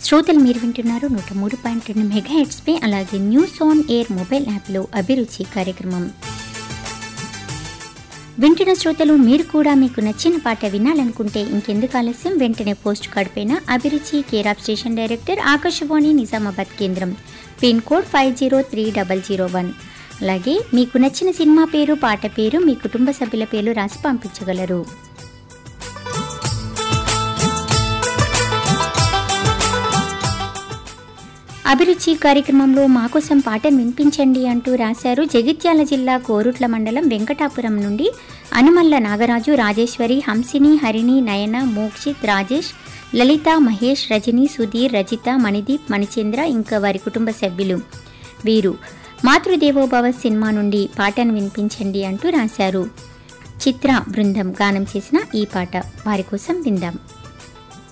శ్రోతలు మీరు వింటున్నారు నూట మూడు పాయింట్ రెండు మెగా హెడ్స్పై అలాగే న్యూస్ ఆన్ ఎయిర్ మొబైల్ యాప్లో అభిరుచి కార్యక్రమం వింటున్న శ్రోతలు మీరు కూడా మీకు నచ్చిన పాట వినాలనుకుంటే ఇంకెందుకు ఆలస్యం వెంటనే పోస్ట్ కార్డ్ పైన అభిరుచి care of station director Akashvani Nizamabad కేంద్రం pin code five zero three double zero one అలాగే మీకు నచ్చిన సినిమా పేరు పాట పేరు మీ కుటుంబ సభ్యుల పేర్లు రాసి పంపించగలరు అభిరుచి కార్యక్రమంలో మా కోసం పాటను వినిపించండి అంటూ రాశారు జగిత్యాల జిల్లా కోరుట్ల మండలం వెంకటాపురం నుండి అనుమల్ల నాగరాజు రాజేశ్వరి హంసిని హరిణి నయన మోక్షిత్ రాజేష్ లలిత మహేష్ రజని సుధీర్ రజిత మణిదీప్ మణిచంద్ర ఇంకా వారి కుటుంబ సభ్యులు వీరు మాతృదేవోభవ సినిమా నుండి పాటను వినిపించండి అంటూ రాశారు చిత్ర బృందం గానం చేసిన ఈ పాట వారి కోసం విందాం